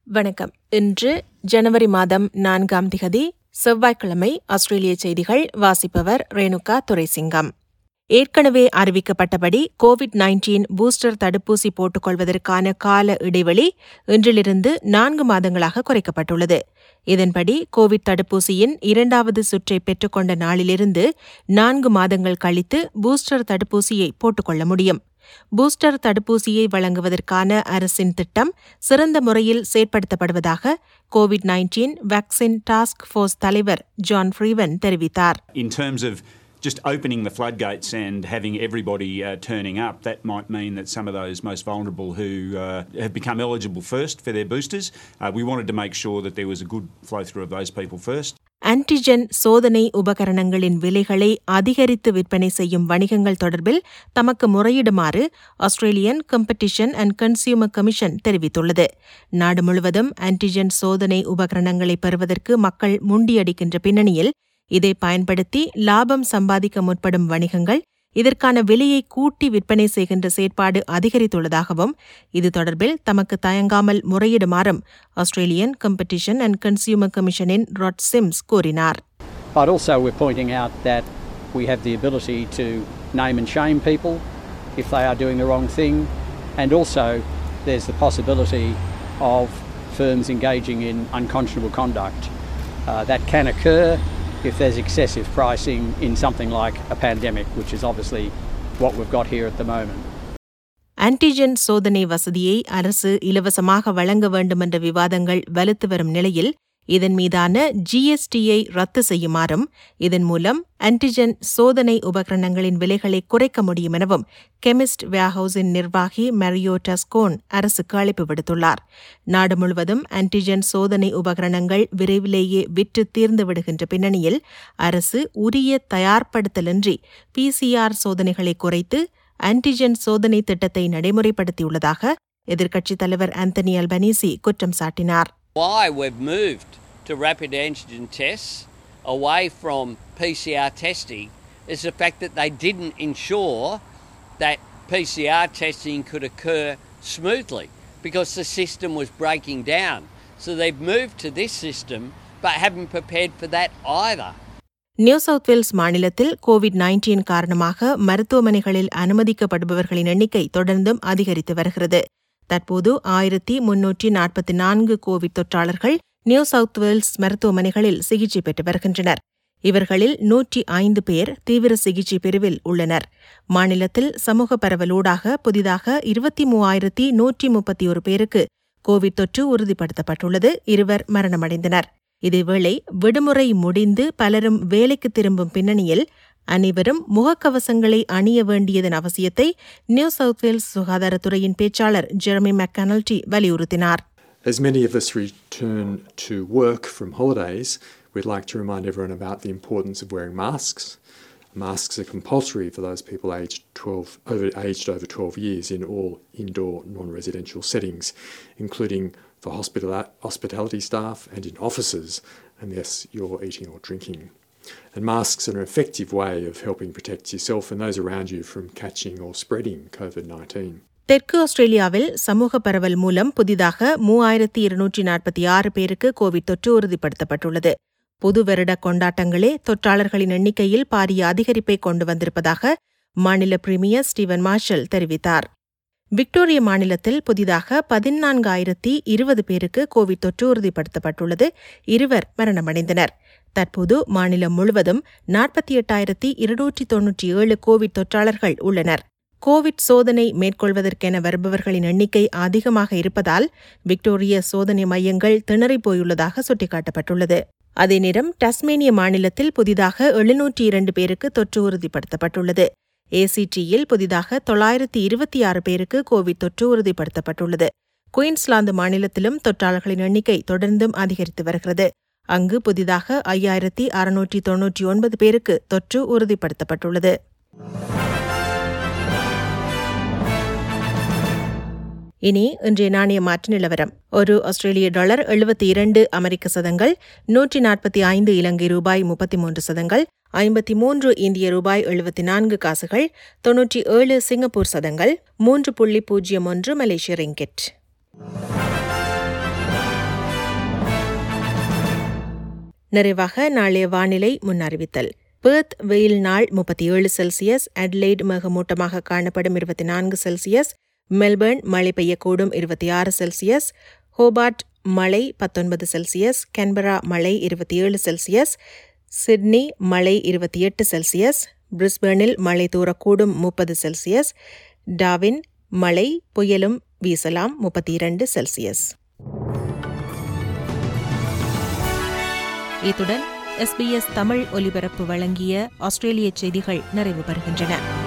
வணக்கம் இன்று ஜனவரி மாதம் நான்காம் திகதி செவ்வாய்க்கிழமை ஆஸ்திரேலிய செய்திகள் வாசிப்பவர் ரேணுகா துரைசிங்கம் ஏற்கனவே அறிவிக்கப்பட்டபடி கோவிட் நைன்டீன் பூஸ்டர் தடுப்பூசி போட்டுக்கொள்வதற்கான கால இடைவெளி இன்றிலிருந்து நான்கு மாதங்களாக குறைக்கப்பட்டுள்ளது இதன்படி கோவிட் தடுப்பூசியின் இரண்டாவது சுற்றை பெற்றுக்கொண்ட நாளிலிருந்து நான்கு மாதங்கள் கழித்து பூஸ்டர் தடுப்பூசியை போட்டுக்கொள்ள முடியும் பூஸ்டர் தடுப்பூசியை வழங்குவதற்கான அரசின் திட்டம் சிறந்த முறையில் செயற்படுத்தப்படுவதாக Covid nineteen vaccine task force தலைவர் ஜான் ஃப்ரீவன் தெரிவித்தார் In terms of just opening the floodgates and having everybody uh, turning up, that might mean that some of those most vulnerable who uh, have become eligible first for their boosters, uh, we wanted to make sure that there was a good flow through of those people first. Antigen சோதனை உபகரணங்களின் விலைகளை அதிகரித்து விற்பனை செய்யும் வணிகங்கள் தொடர்பில் தமக்கு முறையிடுமாறு Australian competition and consumer commission தெரிவித்துள்ளது நாடு முழுவதும் ஆன்டிஜென் சோதனை உபகரணங்களை பெறுவதற்கு மக்கள் முண்டியடிக்கின்ற பின்னணியில் இதை பயன்படுத்தி லாபம் சம்பாதிக்க முற்படும் வணிகங்கள் இதற்கான விலையை கூட்டி விற்பனை செய்கின்ற செயற்பாடு அதிகரித்துள்ளதாகவும் இது தொடர்பில் தமக்கு தயங்காமல் முறையிடுமாறும் ஆஸ்திரேலியன் கம்பெடிஷன் அண்ட் கன்சியூமர் கமிஷனின் ராட் சிம்ஸ் கூறினார் But also, we're pointing out that we have the ability to name and shame people if they are doing the wrong thing, and also there's the possibility of firms engaging in unconscionable conduct. Uh, that can occur if there's excessive pricing in something like a pandemic, which is obviously what we've got here at the moment. Antigen சோதனை வசதியை அரசு இலவசமாக வழங்க வேண்டுமென்ற விவாதங்கள் வலுத்து வரும் நிலையில் இதன் மீதான ஜிஎஸ்டியை ரத்து செய்யுமாறும் இதன் மூலம் ஆன்டிஜென் சோதனை உபகரணங்களின் விலைகளை குறைக்க முடியும் எனவும் கெமிஸ்ட் வேர்ஹவுஸின் நிர்வாகி மரியோ டஸ்கோன் அரசுக்கு அழைப்பு விடுத்துள்ளார் நாடு முழுவதும் ஆன்டிஜென் சோதனை உபகரணங்கள் விரைவிலேயே விற்று தீர்ந்து விடுகின்ற பின்னணியில் அரசு உரிய தயார்படுத்தலின்றி பிசிஆர் சோதனைகளை குறைத்து ஆன்டிஜென் சோதனை திட்டத்தை நடைமுறைப்படுத்தியுள்ளதாக எதிர்க்கட்சித் தலைவர் ஆந்தனி அல்பனீசி குற்றம் சாட்டினார் Why we've moved to rapid antigen tests away from PCR testing is the fact that they didn't ensure that PCR testing could occur smoothly because the system was breaking down. So they've moved to this system but haven't prepared for that either. New South Wales மாநிலத்தில் Covid nineteen காரணமாக மருத்துவமனைகளில் அனுமதிக்கப்படுபவர்களின் எண்ணிக்கை தொடர்ந்தும் அதிகரித்து வருகிறது தற்போது ஆயிரத்தி முன்னூற்றி நாற்பத்தி நான்கு கோவிட் தொற்றாளர்கள் நியூ சவுத் வேல்ஸ் மருத்துவமனைகளில் சிகிச்சை பெற்று வருகின்றனர் இவர்களில் நூற்றி ஐந்து பேர் தீவிர சிகிச்சை பிரிவில் உள்ளனர் மாநிலத்தில் சமூக பரவலூடாக புதிதாக இருபத்தி மூவாயிரத்தி நூற்றி முப்பத்தி ஒரு பேருக்கு கோவிட் தொற்று உறுதிப்படுத்தப்பட்டுள்ளது இருவர் மரணமடைந்தனர் இதேவேளை விடுமுறை முடிந்து பலரும் வேலைக்கு திரும்பும் பின்னணியில் அனைவரும் முகக்கவசங்களை அணிய வேண்டியதன் அவசியத்தை நியூ சவுத் வேல்ஸ் சுகாதாரத்துறையின் பேச்சாளர் ஜெரமி மெக்கனல்டி வலியுறுத்தினார் As many of us return to work from holidays, we'd like to remind everyone about the importance of wearing masks. Masks are compulsory for those people aged 12, over, aged over 12 years in all indoor non-residential settings, including for hospital, hospitality staff and in offices, unless you're eating or drinking. And masks are an effective way of helping protect yourself and those around you from catching or spreading COVID 19. தெற்கு ஆஸ்திரேலியாவில் சமூக பரவல் மூலம் புதிதாக மூவாயிரத்தி இருநூற்றி நாற்பத்தி ஆறு பேருக்கு கோவிட் தொற்று உறுதிப்படுத்தப்பட்டுள்ளது புது வருட கொண்டாட்டங்களே தொற்றாளர்களின் எண்ணிக்கையில் பாரிய அதிகரிப்பை கொண்டு வந்திருப்பதாக மாநில பிரீமியர் ஸ்டீவன் மார்ஷல் தெரிவித்தார் விக்டோரிய மாநிலத்தில் புதிதாக பதினான்காயிரத்தி இருபது பேருக்கு கோவிட் தொற்று உறுதிப்படுத்தப்பட்டுள்ளது இருவர் மரணமடைந்தனர் தற்போது மாநிலம் முழுவதும் நாற்பத்தி எட்டாயிரத்தி இருநூற்றி தொன்னூற்றி ஏழு கோவிட் தொற்றாளர்கள் உள்ளனர் கோவிட் சோதனை மேற்கொள்வதற்கென வருபவர்களின் எண்ணிக்கை அதிகமாக இருப்பதால் விக்டோரிய சோதனை மையங்கள் திணறிப் போயுள்ளதாக சுட்டிக்காட்டப்பட்டுள்ளது அதே நேரம் டஸ்மேனிய மாநிலத்தில் புதிதாக எழுநூற்றி இரண்டு பேருக்கு தொற்று உறுதிப்படுத்தப்பட்டுள்ளது ஏசிடியில் புதிதாக தொள்ளாயிரத்தி இருபத்தி ஆறு பேருக்கு கோவிட் தொற்று உறுதிப்படுத்தப்பட்டுள்ளது குயின்ஸ்லாந்து மாநிலத்திலும் தொற்றாளர்களின் எண்ணிக்கை தொடர்ந்தும் அதிகரித்து வருகிறது அங்கு புதிதாக ஐயாயிரத்தி அறுநூற்றி தொன்னூற்றி ஒன்பது பேருக்கு தொற்று உறுதிப்படுத்தப்பட்டுள்ளது இனி இன்றைய நாணய மாற்று நிலவரம் ஒரு ஆஸ்திரேலிய டாலர் எழுபத்தி இரண்டு அமெரிக்க சதங்கள் நூற்றி நாற்பத்தி ஐந்து இலங்கை ரூபாய் முப்பத்தி மூன்று சதங்கள் ஐம்பத்தி மூன்று இந்திய ரூபாய் எழுபத்தி நான்கு காசுகள் தொன்னூற்றி ஏழு சிங்கப்பூர் சதங்கள் மூன்று புள்ளி பூஜ்ஜியம் ஒன்று மலேசிய ரிங்கெட் நிறைவாக நாளைய வானிலை முன்னறிவித்தல் பெர்த் வெயில் நாள் முப்பத்தி ஏழு செல்சியஸ் அட்லைட் மேகமூட்டமாக காணப்படும் இருபத்தி நான்கு செல்சியஸ் மெல்பர்ன் மழை பெய்யக்கூடும் இருபத்தி ஆறு செல்சியஸ் ஹோபார்ட் மழை பத்தொன்பது செல்சியஸ் கன்பரா மழை இருபத்தி ஏழு செல்சியஸ் சிட்னி மழை இருபத்தி எட்டு செல்சியஸ் பிரிஸ்பர்னில் மழை தூரக்கூடும் முப்பது செல்சியஸ் டாவின் மழை புயலும் வீசலாம் முப்பத்தி இரண்டு செல்சியஸ் இத்துடன் எஸ்பிஎஸ் தமிழ் ஒலிபரப்பு வழங்கிய ஆஸ்திரேலிய செய்திகள் நிறைவு பெறுகின்றன